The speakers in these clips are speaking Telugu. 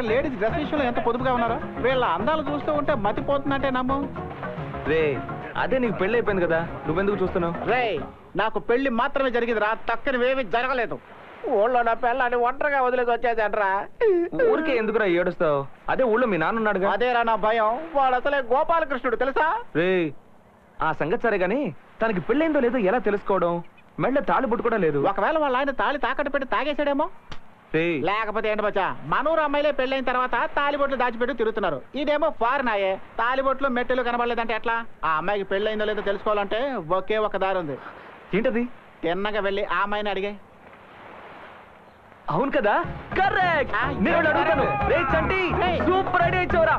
లేడీస్ డ్రెస్ విషయంలో ఎంత పొదుపుగా ఉన్నారో వీళ్ళ అందాలు చూస్తూ ఉంటే మతిపోతుందంటే నమ్ము రే అదే నీకు పెళ్లి అయిపోయింది కదా నువ్వెందుకు చూస్తున్నావు రే నాకు పెళ్లి మాత్రమే జరిగింది రా తక్కనివేమీ జరగలేదు ఊళ్ళో నా పిల్లని ఒంటరిగా వదిలేసి వచ్చేదంట్రా ఊరికే ఎందుకురా ఏడుస్తావు అదే ఊళ్ళో మీ నాన్న ఉన్నాడుగా అదేరా నా భయం వాడు అసలే గోపాలకృష్ణుడు తెలుసా రే ఆ సంగతి సరే గాని తనకి పెళ్ళైందో లేదో ఎలా తెలుసుకోవడం మెళ్ళ తాళి బొట్టు కూడా లేదు ఒకవేళ వాళ్ళ ఆయన తాళి తాకట్టు పెట్టి తాగేసాడేమో రే లేకపోతే ఏంటి బచ్చా మనూరు అమ్మాయిలే పెళ్ళైన తర్వాత తాలిబొట్లు దాచిపెట్టి తిరుగుతున్నారు ఇదేమో ఫారెన్ అయ్యే తాలిబొట్లు మెట్టెలు కనబడలేదంటే ఎట్లా ఆ అమ్మాయికి పెళ్ళైందో లేదో తెలుసుకోవాలంటే ఒకే ఒక దారి ఉంది ఏంటది తిన్నగా వెళ్ళి ఆ అమ్మాయిని అడిగే అవును కదా కరెక్ట్ ఆ, నేను correct. అడుగుతాను రే చంటి ఏయ్. సూపర్ ఐడియా ఇచ్చావురా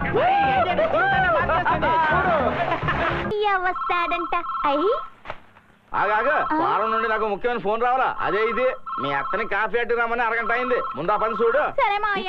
వస్తాడంట అయ్యి ఆగాగ వారం నుండి నాకు ముఖ్యమైన ఫోన్ రావాలా అదే ఇది మీ అత్తని కాఫీ అట్టి రమ్మని అరగంట అయింది ముందు ఆ పని చూడు సరే మావయ్య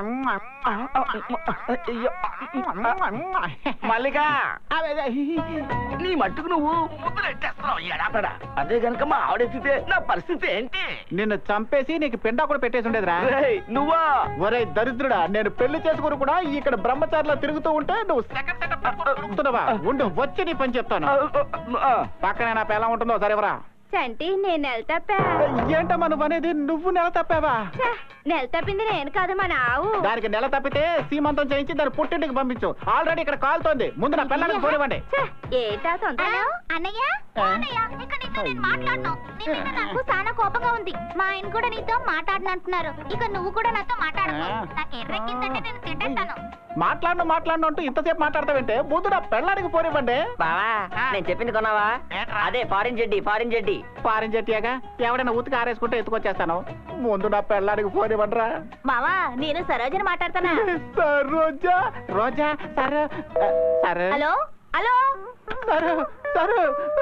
మల్లిక నీ మట్టుకు నువ్వు ముద్దులెట్టేస్తున్నావు ఈ ఎడాపెడా. అదే గనుక మా ఆవిడెత్తితే నా పరిస్థితి ఏంటి నిన్ను చంపేసి నీకు పిండా కూడా పెట్టేసి ఉండేదిరా రేయ్, నువ్వా ఒరే దరిద్రుడా నేను పెళ్లి చేసుకుని కూడా ఇక్కడ బ్రహ్మచారిలో తిరుగుతూ ఉంటే నువ్వు సెకండ్ సెటప్ పట్టుకొని తిరుగుతున్నావా ఉండు వచ్చి నీ పని చెప్తాను ఆ, పక్కనే నా పిల్ల ఉంటుందో సరేవరా చంటి నేను నెల తప్పా ఏంటమ్మా నువ్వు అనేది నువ్వు నెల తప్పావా ఛ, నెల తప్పింది నేను కాదు మా నావు దానికి నెల తప్పితే సీమంతం చేయించి దాన్ని పుట్టింటికి పంపించు ఆల్రెడీ ఇక్కడ కాలుతోంది ముందు నా పిల్లలకి పోనివ్వండి ఛ, ఏంటా తొందర అన్నయ్య ఓ అన్నయ్య, ఇక నీతో నేను మాట్లాడను. నీ మీద నాకు చాలా కోపంగా ఉంది మా ఆయన కూడా నీతో మాట్లాడనంటున్నారు ఇక నువ్వు కూడా నాతో మాట్లాడకు ఆ. నాకు ఎర్రెక్కిందంటే నేను తింటాను మాట్లాడను మాట్లాడను అంటూ ఇంతసేపు మాట్లాడతావంటే ముందు నా పిల్లడికి పోనివ్వండి బావా నేను చెప్పింది కొన్నావా అదే ఫారిన్ జెడ్డి ఫారిన్ జెడ్డి పారం చెట్టియాగా ఎవడైనా ఉతికి ఆరేసుకుంటే ఎత్తుకొచ్చేస్తాను ముందు నా పిల్లడికి పోనివ్వండిరా మావా నేను సరోజని మాట్లాడతానా సార్ రోజా రోజా సరే సరే హలో హలో సరే సరే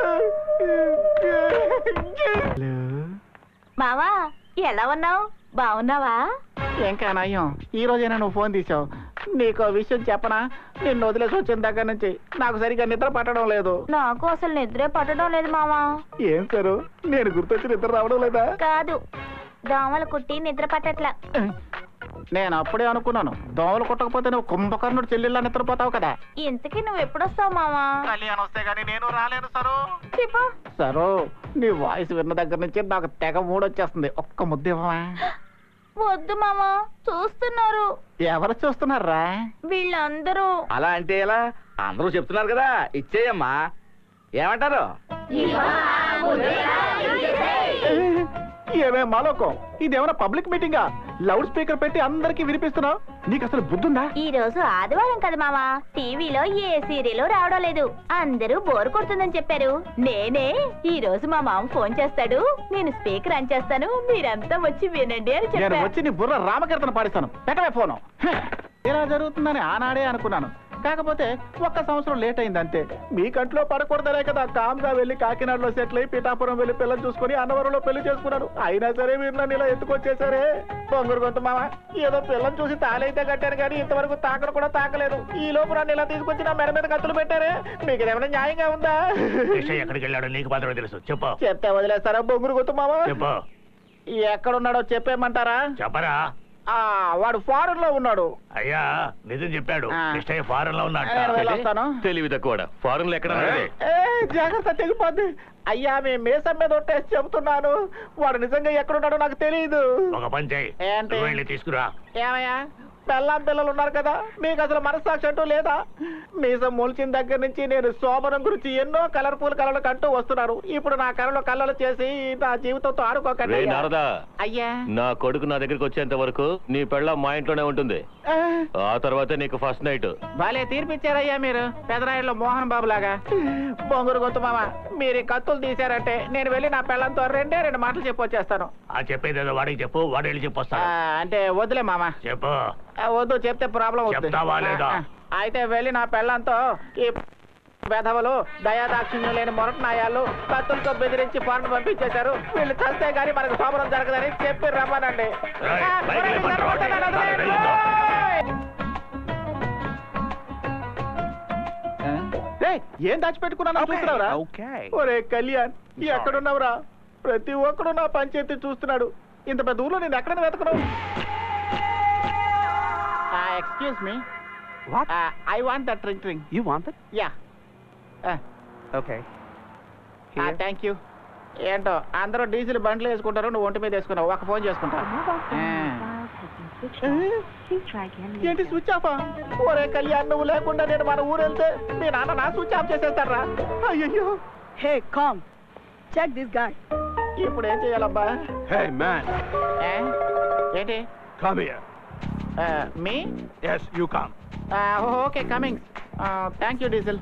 మావా ఎలా ఉన్నావు బాగున్నావా ఇంకా నయ్యం ఈ రోజైనా నువ్వు ఫోన్ తీసావు నీకు ఓ విషయం చెప్పనా నిన్ను వదిలేసి వచ్చిన దగ్గర నుంచి నాకు సరిగ్గా నిద్ర పట్టడం లేదు నాకు అసలు నిద్రే పట్టడం లేదు మావా ఏం సారు నేను గుర్తొచ్చి నిద్ర రావడం లేదా కాదు దోమలు కుట్టి నిద్ర పట్టట్లా నేను అప్పుడే అనుకున్నాను దోమలు కుట్టకపోతే నువ్వు కుంభకర్ణుడు చెల్లెళ్ళ నిద్రపోతావు కదా ఇంతకీ నువ్వు ఎప్పుడొస్తావు మావా కళ్యాణ్ వస్తే గానీ నేను రాలేను సరు చెప్పు సరు నీ వాయిస్ విన్న దగ్గర నుంచి నాకు తెగ మూడొచ్చేస్తుంది ఒక్క ముద్ద ఇవ్వవా వద్దు మావా చూస్తున్నారు ఎవరు చూస్తున్నారా వీళ్ళందరూ అలా అంటే ఎలా అందరూ చెప్తున్నారు కదా ఇచ్చేయమ్మా ఏమంటారు ఏమే మాలోకం ఇదేమైనా పబ్లిక్ మీటింగా లౌడ్ స్పీకర్ పెట్టి అందరికి వినిపిస్తున్నావు నీకు అసలు బుద్ధుందా ఈ రోజు ఆదివారం కదా మావా టీవీలో ఏ సీరియల్ రావడం లేదు అందరూ బోర్ కొడుతుందని చెప్పారు నేనే ఈ రోజు మా మామ ఫోన్ చేస్తాడు నేను స్పీకర్ ఆన్ చేస్తాను మీరంతా వచ్చి వినండి అని నేను చెప్పారు వచ్చి నీ బుర్ర రామకీర్తన పాడిస్తాను పెట్టవే ఫోను హ, ఇలా జరుగుతుందని ఆనాడే అనుకున్నాను కాకపోతే ఒక్క సంవత్సరం లేట్ అయింది అంతే మీ కంట్లో పడకూడదనే కదా కామ్గా వెళ్ళి కాకినాడలో సెటిల్ అయి పిఠాపురం వెళ్ళి పిల్లలు చూసుకుని అన్నవరంలో పెళ్లి చేసుకున్నాను అయినా సరే మీరు నన్ను ఇలా ఎత్తుకొచ్చేసరే బొంగురు గొంతు మామ ఏదో పిల్లని చూసి తాలైతే కట్టారు కానీ ఇంతవరకు తాకడ కూడా తాకలేదు ఈ లోపు నన్ను ఇలా తీసుకొచ్చి నా మెడ మీద కత్తులు పెట్టారే మీకు ఏమైనా న్యాయంగా ఉందా విషయం ఎక్కడికి వెళ్ళాడో నీకు మాత్రమే తెలుసు చెప్పు చెప్తే వదిలేస్తారా బొంగురు గొంతు మామ చెప్పు ఎక్కడున్నాడో చెప్పేయమంటారా చెప్పరా ఆ వాడు ఫారెన్ లో ఉన్నాడు అయ్యా నిజం చెప్పాడు ఆ. కృష్ణయ్య ఫారెన్ లో నేను వెళ్ళొస్తాను తెలివి తక్కువ ఫారెన్ లో ఎక్కడ ఏ జాగ్రత్త తెగిపోద్ది అయ్యా మీ మీసం మీద ఒట్టేసి చెబుతున్నాను వాడు నిజంగా ఎక్కడున్నాడో నాకు తెలియదు ఒక పని చేయి ఏంటి? నువ్వు వెళ్ళి తీసుకురా ఏమయ్యా పెళ్ళాం పిల్లలు ఉన్నారు కదా మీకు అసలు మనస్సాక్షి అంటూ లేదా మీసం మొలిచిన దగ్గర నుంచి నేను శోభనం గురించి ఎన్నో కలర్ఫుల్ కళలు కంటూ వస్తున్నాను ఇప్పుడు నా కళలో కళ్ళలు చేసి నా జీవితంతో ఆడుకోకండి అయ్యా. నారదా అయ్యా నా కొడుకు నా దగ్గరికి వచ్చేంత వరకు నీ పెళ్ళ మా ఇంట్లోనే ఉంటుంది ఆ, ఆ తర్వాత నీకు ఫస్ట్ నైట్ భలే తీర్పిచ్చారయ్యా మీరు పెదరాయుడులో మోహన్ బాబు లాగా బొంగురు గొంతు మామ మీరు ఈ కత్తులు తీశారంటే నేను వెళ్ళి నా పెళ్ళంతో రెండే రెండు మాటలు చెప్పొచ్చేస్తాను ఆ చెప్పేది ఏదో వాడికి చెప్పు వాడు వెళ్ళి ఆ, చెప్పొస్తాడు అంటే వద్దులే మామ చెప్పు ఆ, వద్దు చెప్తే ప్రాబ్లం అవుతుంది చెప్తావా లేదా? ఆ, ఆ, అయితే వెళ్ళి నా పెళ్ళంతో ఈ వెధవలు దయాదాక్షిణ్యం లేని మొరటి నాయాలు కత్తులతో బెదిరించి ఫారెన్ పంపించేశారు వీళ్ళు చస్తే గానీ మనకు శోభనం జరగదని చెప్పి రమ్మనండి ఏయ్, ఆ, బయటికి ఒరేయ్, వెళ్ళిపోండి, నిద్రపోతున్నాను, వాడిని. వదిలేయండి. ఏయ్, ఏం దాచిపెట్టుకున్నాను చూస్తున్నావురా ఒరే కళ్యాణ్ ఎక్కడున్నావురా ప్రతి ఒక్కడు నా పంచాయతీ చూస్తున్నాడు ఇంత పెద్ద ఊర్లో నేను ఎక్కడ వెతకను ఆ, excuse me What? I want that drink drink You want it? Yeah Okay. Thank you ఏంటో అందరూ డీజిల్ బండ్లు వేసుకుంటారు నువ్వు ఒంటి మీద వేసుకున్నావు ఒక ఫోన్ చేసుకుంటా ఏంటి స్విచ్ ఆఫ్ ఓరే కళ్యాణ్ నువ్వు లేకుండా నేను మన ఊరు వెళ్తే మీ నాన్న నా స్విచ్ ఆఫ్ చేసేస్తారా అయ్యయ్యో Hey, come. Check this guy. ఇప్పుడు ఏం చేయాలబ్బా Hey, man. ఏ? ఏంటి Come here. మీ Yes, you come. Okay coming thank you diesel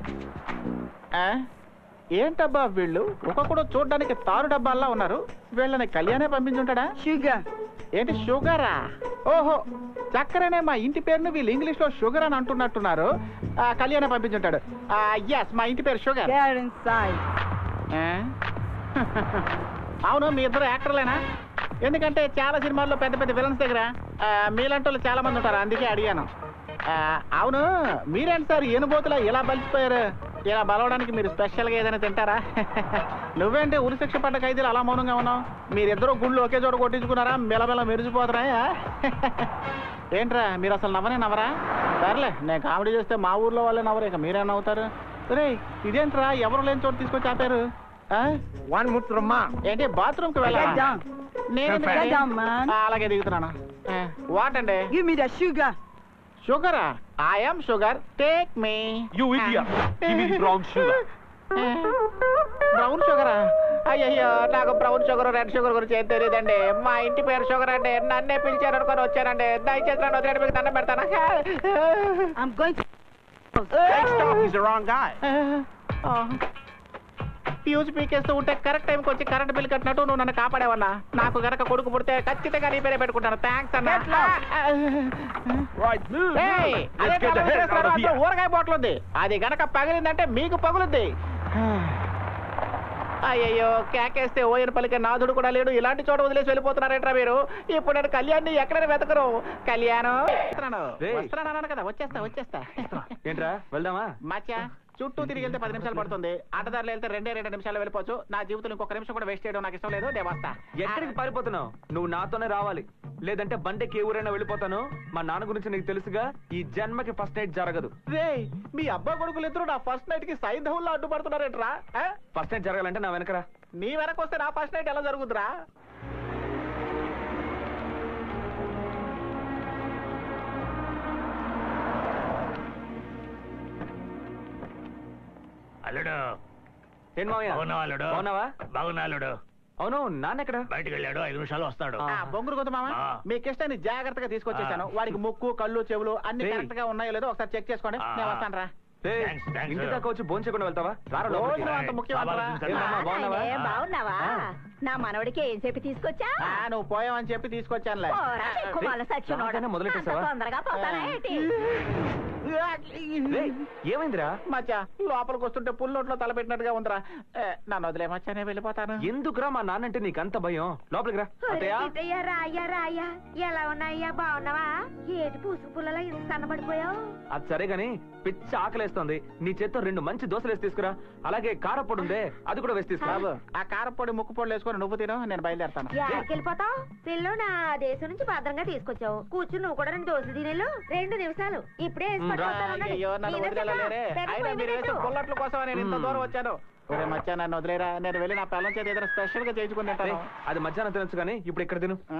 ఏంటబ్బా వీళ్ళు ఒక్కొక్కడు చూడడానికి తారు డబ్బాల్లా ఉన్నారు వీళ్ళని కళ్యాణే పంపించుంటాడా Sugar. ఏంటి షుగరా ఓహో చక్కరనే మా ఇంటి పేరును వీళ్ళు ఇంగ్లీష్ లో షుగర్ అని అంటున్నట్టున్నారు ఆ, కళ్యాణే పంపించుంటాడు ఎస్ మా ఇంటి పేరు షుగర్ Get inside. ఆ? అవును మీ ఇద్దరు యాక్టర్లేనా ఎందుకంటే చాలా సినిమాల్లో పెద్ద పెద్ద విలన్స్ దగ్గర ఆ, మీలాంటి వాళ్ళు చాలా మంది ఉంటారు అందుకే అడిగాను ఆ, అవును మీరేంటి సార్ ఏనుబోతులా ఇలా బలిసిపోయారు ఇలా బలవడానికి మీరు స్పెషల్గా ఏదైనా తింటారా నువ్వేంటి ఉరి శిక్ష పడ్డ ఖైదీలు అలా మౌనంగా ఉన్నావు మీరిద్దరూ గుళ్ళు ఒకే చోట కొట్టించుకున్నారా మెలమెల మెరిసిపోతున్నాయా ఏంట్రా మీరు అసలు నవ్వనే నవ్వరా సర్లే నేను కామెడీ చేస్తే మా ఊర్లో వాళ్ళే నవ్వరు ఇక మీరే నవ్వుతారు రే ఇదేంట్రా ఎవరు లేని చోట తీసుకొచ్చి ఆపారు ఆ? One mutrama. ఏంటి బాత్రూమ్ కి Get వెళ్ళాలా down. నేను Get down, man. అలాగే దిగుతున్నాను వాట్ అండి Give me the sugar. షుగరా I'm sugar take me You idiot. Give me the brown sugar. Brown షుగరా అయ్యయ్యో నాకు బ్రౌన్ షుగర్ రెడ్ షుగర్ గురించి ఏం తెలియదండి మా ఇంటి పేరు షుగర్ అండి నన్నే పిలిచారు అనుకొని వచ్చానండి దయచేసి నన్ను వదిలేండి మీకు దండం పెడతాను I'm going to. Hey, stop. He's the wrong guy. Fuse పీకేస్తూ ఉంటే కరెక్ట్ టైంకి వచ్చి కరెంట్ బిల్ కట్టినట్టు నువ్వు నన్ను కాపాడేవన్నా నాకు గనక కొడుకు పుడితే ఖచ్చితంగా నీ పేరే పెట్టుకుంటాను థ్యాంక్స్ అన్న Right, move. ఏయ్, Let's అదే get the తల head వేసేస్తున్నారు, out of అందులో here. ఊరగాయ బాటిల్ ఉంది అది గనక పగిలిందంటే మీకు పగులుద్ది అయ్యయ్యో కేకేస్తే ఓయన పలికే నాథుడు కూడా లేడు ఇలాంటి చోట వదిలేసి వెళ్ళిపోతున్నారేంట్రా మీరు ఇప్పుడు నేను కళ్యాణ్ని ఎక్కడైనా వెతకరు కళ్యాణం వస్తున్నాను రేయ్. వస్తున్నాను అన్నాను కదా వచ్చేస్తా వచ్చేస్తా ఏంట్రా వెళ్దామా మచ్చా చుట్టూ తిరిగి వెళ్తే పది నిమిషాలు పడుతుంది ఆటదారులు వెళ్తే రెండే రెండు నిమిషాలు వెళ్ళిపోవచ్చు నా జీవితంలో ఇంకొక నిమిషం కూడా వేస్ట్ చేయడం నాకు ఇష్టం లేదు నేను వస్తా ఎక్కడికి పారిపోతున్నావు నువ్వు నాతోనే రావాలి లేదంటే బండెక్కి ఏ ఊరైనా వెళ్ళిపోతాను మా నాన్న గురించి నీకు తెలుసుగా ఈ జన్మకి ఫస్ట్ నైట్ జరగదు రే మీ అబ్బా కొడుకులు ఇద్దరు నా ఫస్ట్ నైట్ కి సైధవుల్లో అడ్డుపడుతున్నారేంట్రా ఆ? ఫస్ట్ నైట్ జరగాలంటే నా వెనకరా నీ వెనక వస్తే నా ఫస్ట్ నైట్ ఎలా జరుగుతురా అల్లుడు ఏం మావయ్య బాగున్నావా అల్లుడు బాగున్నావా బాగున్నా అల్లుడు అవును నాన్న ఎక్కడ బయటికి వెళ్ళాడు ఐదు నిమిషాలు వస్తాడు ఆ. ఆ, బొంగురు కొద్దు మామ ఆ. మీ కిష్టాన్ని జాగ్రత్తగా తీసుకొచ్చేసాను ఆ. వాడికి ముక్కు కళ్ళు చెవులు అన్ని రేయ్. కరెక్ట్ గా ఉన్నాయో లేదో ఒకసారి చెక్ చేసుకోండి ఆ. నేను వస్తాను రా ఏయ్, Thanks, thanks. ఇంటి దాకా వచ్చి భోంచకుండా వెళ్తావా రారా లోపలికి. భోజనం అంత ముఖ్యమంటారా? బాబాలు ఏమమ్మా, బాగున్నావా? ఏ, బాగున్నావా నా మనవడికి ఏం చెప్పి తీసుకొచ్చా ఆ, నువ్వు పోయావని చెప్పి తీసుకొచ్చానులే పోరా, కుమాల సచ్చినోడా. రాగానే మొదలెట్టేశావా? అంత తొందరగా పోతానా ఏంటి రేయ్, ఏమైందిరా మచ్చా లోపలికి వస్తుంటే పుల్లొట్లో తలపెట్టినట్టుగా ఉందిరా ఏ, నన్ను వదిలే మచ్చా నేను వెళ్ళిపోతాను ఎందుకురా మా నాన్న అంటే నీకు అంత భయం లోపలికి రా అత్తయ్య అయ్యా రాయ్యా రాయ్యా ఎలా ఉన్నాయ్యా బాగున్నావా ఏటి పూసు పుల్లలో ఇంత సన్నబడిపోయావు అది సరే గాని పిచ్చి ఆకలేస్తోంది నీ చేత్తో రెండు మంచి దోశలు వేసి తీసుకురా అలాగే కారపొడి ఉందే అది కూడా వేసి తీసుకురా బాబు ఆ కారపొడి ముక్కు పొడి వేసుకొని నువ్వు తిను నేను బయలుదేరుతాను వెళ్ళిపోతావు పిల్లు నా దేశం నుంచి భద్రంగా తీసుకొచ్చావు కూర్చుని నువ్వు కూడా రెండు దోశలు తినేలు రెండు నిమిషాలు ఇప్పుడే వేసి మ్, పట్టుకొస్తాను ఉండండి. అయ్యో నన్ను ఈయన వదిలేలేరే పెద్ద పెద్ద అయినా మీరు వేసే పోయినట్టు. పుల్లట్ల కోసం నేను ఇంత మ్. దూరం వచ్చాను ఒరే మచ్చా నన్ను వదిలేరా నేను వెళ్ళి నా పిల్లల చేత ఏదైనా స్పెషల్ గా చేయించుకుని తింటాను రేయ్, అది మధ్యాహ్నం తినొచ్చు కానీ ఇప్పుడు ఇక్కడ తిను